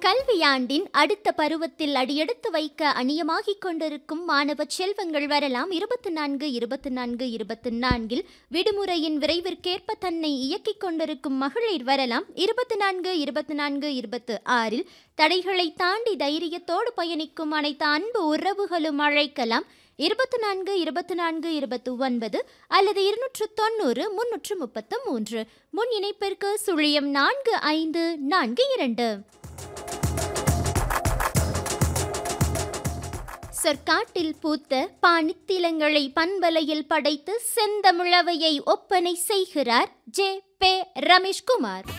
கல்வியாண்டின் அடுத்த பருவத்தில் அடியெடுத்து வைக்க அணியமாகிக் கொண்டிருக்கும் மாணவ செல்வங்கள் வரலாம் இருபத்தி நான்கு இருபத்தி நான்கு இருபத்தி நான்கில் விடுமுறையின் விரைவிற்கேற்ப தன்னை இயக்கிக் கொண்டிருக்கும் மகளிர் வரலாம் இருபத்தி நான்கு இருபத்தி நான்கு இருபத்து ஆறில் தடைகளை தாண்டி தைரியத்தோடு பயணிக்கும் அனைத்து அன்பு உறவுகளும் அழைக்கலாம் இருபத்தி நான்கு இருபத்தி நான்கு இருபத்தி ஒன்பது அல்லது இருநூற்று தொண்ணூறு முன்னூற்று முப்பத்து மூன்று முன் இணைப்பிற்கு சுழியம் நான்கு ஐந்து நான்கு இரண்டு சொற்காட்டில் பூத்த பாணித்திலங்களை பண்பலையில் படைத்து செந்தமிழவையை ஒப்பனை செய்கிறார் ஜே பே ரமேஷ்குமார்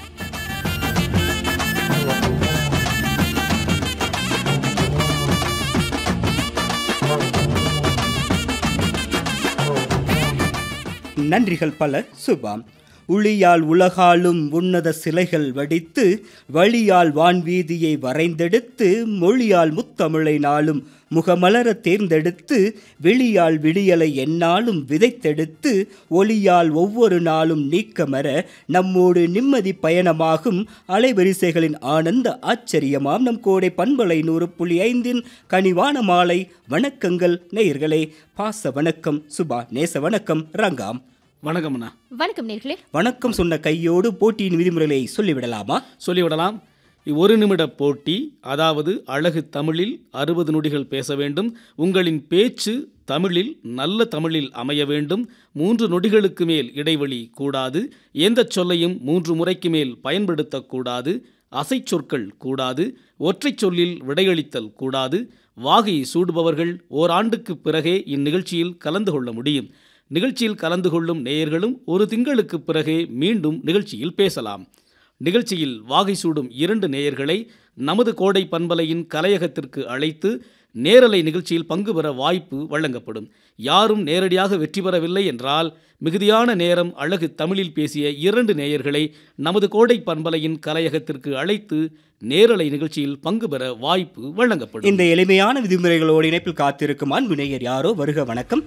நன்றிகள் பல சுபாம் உளியால் உலகாலும் உன்னத சிலைகள் வடித்து வழியால் வான்வீதியை வரைந்தெடுத்து மொழியால் முத்தமிழை நாளும் முகமலர தேர்ந்தெடுத்து வெளியால் விடியலை எந்நாளும் விதைத்தெடுத்து ஒளியால் ஒவ்வொரு நாளும் நீக்கமர நம்மோடு நிம்மதி பயணமாகும் அலைவரிசைகளின் ஆனந்த ஆச்சரியமாம் நம் கோடை பண்பலை நூறு புள்ளி ஐந்தின் கனிவான மாலை வணக்கங்கள் நேயர்களே பாச வணக்கம் சுபா நேச வணக்கம் ரங்காம் வணக்கம் அண்ணா வணக்கம் நேர்களே வணக்கம் சொன்ன கையோடு போட்டியின் விதிமுறைகளை சொல்லிவிடலாமா சொல்லிவிடலாம் ஒரு நிமிட போட்டி அதாவது அழகு தமிழில் அறுபது நொடிகள் பேச வேண்டும் உங்களின் பேச்சு தமிழில் நல்ல தமிழில் அமைய வேண்டும் மூன்று நொடிகளுக்கு மேல் இடைவெளி கூடாது எந்த சொல்லையும் மூன்று முறைக்கு மேல் பயன்படுத்தக்கூடாது அசைச்சொற்கள் கூடாது ஒற்றைச் சொல்லில் விடையளித்தல் கூடாது வாகை சூடுபவர்கள் ஓராண்டுக்கு பிறகே இந்நிகழ்ச்சியில் கலந்து கொள்ள முடியும் நிகழ்ச்சியில் கலந்து கொள்ளும் நேயர்களும் ஒரு திங்களுக்கு பிறகே மீண்டும் நிகழ்ச்சியில் பேசலாம் நிகழ்ச்சியில் வாகை சூடும் இரண்டு நேயர்களை நமது கோடை பண்பலையின் கலையகத்திற்கு அழைத்து நேரலை நிகழ்ச்சியில் பங்கு பெற வாய்ப்பு வழங்கப்படும் யாரும் நேரடியாக வெற்றி பெறவில்லை என்றால் மிகுதியான நேரம் அழகு தமிழில் பேசிய இரண்டு நேயர்களை நமது கோடை பண்பலையின் கலையகத்திற்கு அழைத்து நேரலை நிகழ்ச்சியில் பங்கு பெற வாய்ப்பு வழங்கப்படும் இந்த எளிமையான விதிமுறைகளோடு இணைப்பில் காத்திருக்கும் அன்பு நேயர் யாரோ வருக வணக்கம்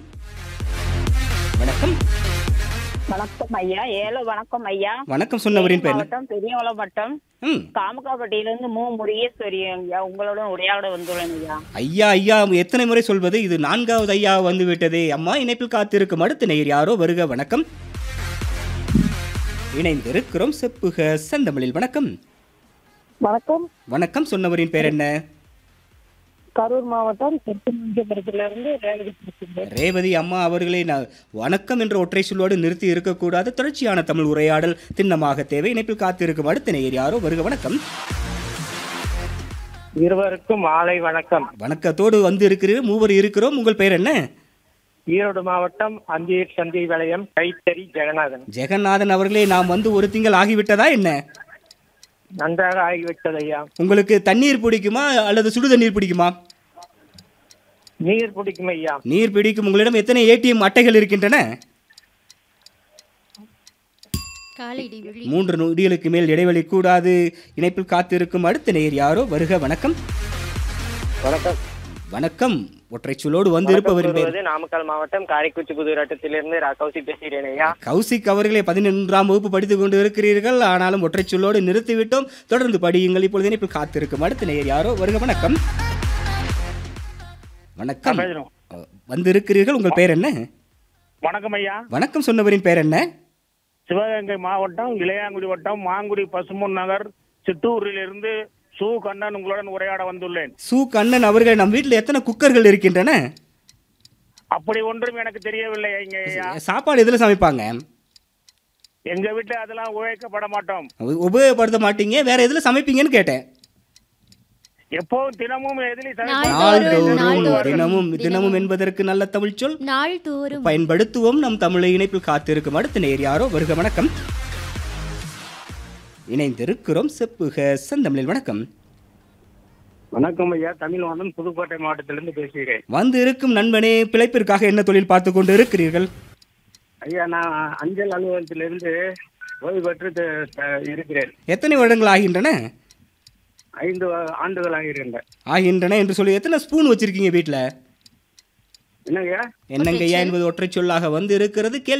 வணக்கம் வணக்கம் ஐயா ஏழு வணக்கம் ஐயா வணக்கம் சொன்னவரின் பேர் என்ன? மாவட்டம் பெரியவளம் வட்டம் ம் காமக்காப்பட்டியிலிருந்து மு முருகேஸ்வரி ஐயா உங்களோட உரையாட வந்துள்ளேன் ஐயா ஐயா ஐயா எத்தனை முறை சொல்வது இது நான்காவது ஐயா வந்து விட்டதே அம்மா இணைப்பில் காத்திருக்கும் அடுத்த நேயர் யாரோ வருக வணக்கம் இணைந்திருக்கிறோம் செப்புக செந்தமிழில் வணக்கம் வணக்கம் வணக்கம் சொன்னவரின் பேர் என்ன கரூர் மாவட்டம் தெற்குமஞ்சபுரத்திலிருந்து ரேவதி பேசுகிறேன் ரேவதி அம்மா அவர்களை நான் வணக்கம் என்ற ஒற்றை சொல்லோடு நிறுத்தி இருக்கக்கூடாது தொடர்ச்சியான தமிழ் உரையாடல் திண்ணமாக தேவை இணைப்பில் காத்திருக்கும் அடுத்த நேயர் யாரோ வருக வணக்கம் இருவருக்கும் மாலை வணக்கம் வணக்கத்தோடு வந்து இருக்கிறீர்கள் மூவர் இருக்கிறோம் உங்கள் பெயர் என்ன ஈரோடு மாவட்டம் அந்தியூர் சந்தை வளையம் கைத்தறி ஜெகநாதன் ஜெகநாதன் அவர்களே நாம் வந்து ஒரு திங்கள் ஆகிவிட்டதா என்ன நன்றாக ஆகிவிட்டது ஐயா உங்களுக்கு தண்ணீர் பிடிக்குமா அல்லது சுடு தண்ணீர் பிடிக்குமா நீர் பிடிக்கும் ஐயா நீர் பிடிக்கும் உங்களிடம் எத்தனை ஏடிஎம் அட்டைகள் இருக்கின்றன காலை இடைவெளி மூன்று நொடிகளுக்கு மேல் இடைவெளி கூடாது இணைப்பில் காத்திருக்கும் அடுத்த நேயர் யாரோ வருக வணக்கம் வணக்கம் வணக்கம் ஒற்றை சொல்லோடு வந்து இருப்பவரின் பேர் நாமக்கல் மாவட்டம் காரைக்குச்சி புதுராட்டத்திலிருந்து கௌசி பேசுகிறேன் ஐயா கௌசிக் அவர்களே பதினொன்றாம் வகுப்பு படித்துக் கொண்டு இருக்கிறீர்கள் ஆனாலும் ஒற்றை சொல்லோடு நிறுத்திவிட்டோம் தொடர்ந்து படியுங்கள் இப்பொழுது இணைப்பில் காத்திருக்கும் அடுத்த நேயர் யாரோ வருக வணக்கம் வணக்கம் வந்து இருக்கிறீர்கள் உங்கள் பெயர் என்ன வணக்கம் ஐயா வணக்கம் சொன்னவரின் பெயர் என்ன சிவகங்கை மாவட்டம் இளையாங்குடி வட்டம் மாங்குடி பசும்பொன் நகர் சிற்றூரிலிருந்து சு கண்ணன் உங்களுடன் உரையாட வந்துள்ளேன் சு கண்ணன் அவர்கள் நம் வீட்டில் எத்தனை குக்கர்கள் இருக்கின்றன அப்படி ஒன்றும் எனக்கு தெரியவில்லை இங்க ஐயா சாப்பாடு எதில் சமைப்பாங்க எங்க வீட்டுல அதெல்லாம் உழைக்கப்பட மாட்டோம் உ- உபயோகப்படுத்த மாட்டீங்க வேற எதில் சமைப்பீங்கன்னு கேட்டேன் எப்பவும் தினமும் எதிரி நாள்தோறும், நாள்தோறும் நாள்தோறும், தினமும் தினமும் தினமும். என்பதற்கு நல்ல தமிழ் சொல் நாள்தோறும் பயன்படுத்துவோம் நம் தமிழை இணைப்பில் காத்திருக்கும் அடுத்த நேர் யாரோ வருக வணக்கம் இணைந்திருக்கிறோம் செப்புக செந்தமிழில் வணக்கம் வணக்கம் ஐயா தமிழ் வாதம் புதுக்கோட்டை மாவட்டத்திலிருந்து பேசுகிறேன் வந்து இருக்கும் நண்பனே பிழைப்பிற்காக என்ன தொழில் பார்த்து கொண்டு இருக்கிறீர்கள் ஐயா நான் அஞ்சல் அலுவலகத்திலிருந்து ஓய்வு பெற்று த- த- இருக்கிறேன் எத்தனை வருடங்கள் ஆகின்றன ஐந்து வ- ஆண்டுகளாக இருந்தேன் ஆகின்றன என்று சொல்லி எத்தனை ஸ்பூன் வச்சிருக்கீங்க வீட்டில் என்னங்க என்னங்கய்யா என்பது ஒற்றை சொல்லாக வந்து இருக்கிறது கேள்வி